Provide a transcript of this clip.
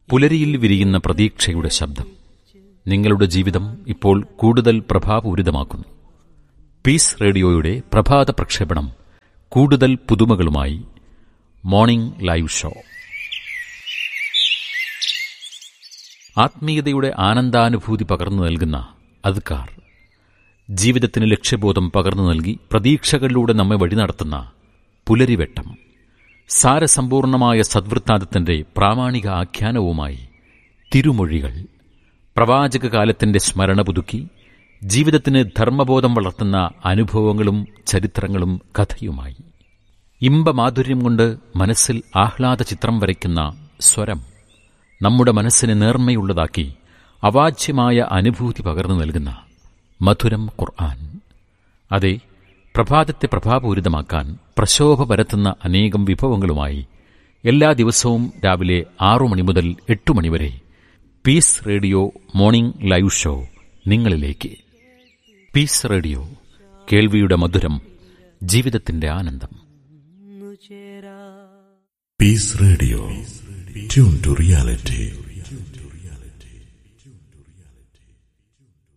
പുലരിയിൽ വിരിയുന്ന പ്രതീക്ഷയുടെ ശബ്ദം നിങ്ങളുടെ ജീവിതം ഇപ്പോൾ കൂടുതൽ പ്രഭാപൂരിതമാക്കുന്നു പീസ് റേഡിയോയുടെ പ്രഭാത പ്രക്ഷേപണം കൂടുതൽ പുതുമകളുമായി മോർണിംഗ് ലൈവ് ഷോ ആത്മീയതയുടെ ആനന്ദാനുഭൂതി പകർന്നു നൽകുന്ന അദ്കാർ ജീവിതത്തിന് ലക്ഷ്യബോധം പകർന്നു നൽകി പ്രതീക്ഷകളിലൂടെ നമ്മെ വഴി നടത്തുന്ന പുലരിവെട്ടം സാരസമ്പൂർണമായ സദ്വൃത്താന്തത്തിന്റെ പ്രാമാണിക ആഖ്യാനവുമായി തിരുമൊഴികൾ പ്രവാചക കാലത്തിന്റെ സ്മരണ പുതുക്കി ജീവിതത്തിന് ധർമ്മബോധം വളർത്തുന്ന അനുഭവങ്ങളും ചരിത്രങ്ങളും കഥയുമായി ഇമ്പമാധുര്യം കൊണ്ട് മനസ്സിൽ ആഹ്ലാദ ചിത്രം വരയ്ക്കുന്ന സ്വരം നമ്മുടെ മനസ്സിനെ നേർമ്മയുള്ളതാക്കി അവാച്യമായ അനുഭൂതി പകർന്നു നൽകുന്ന മധുരം ഖുർആൻ അതെ പ്രഭാതത്തെ പ്രഭാപൂരിതമാക്കാൻ പ്രശോഭ പരത്തുന്ന അനേകം വിഭവങ്ങളുമായി എല്ലാ ദിവസവും രാവിലെ ആറു മണി മുതൽ എട്ടു മണിവരെ peace radio morning live show നിങ്ങളിലേക്ക് പീസ് റേഡിയോ കേൾവിയുടെ മധുരം ജീവിതത്തിന്റെ ആനന്ദം Peace Radio. Tune to reality.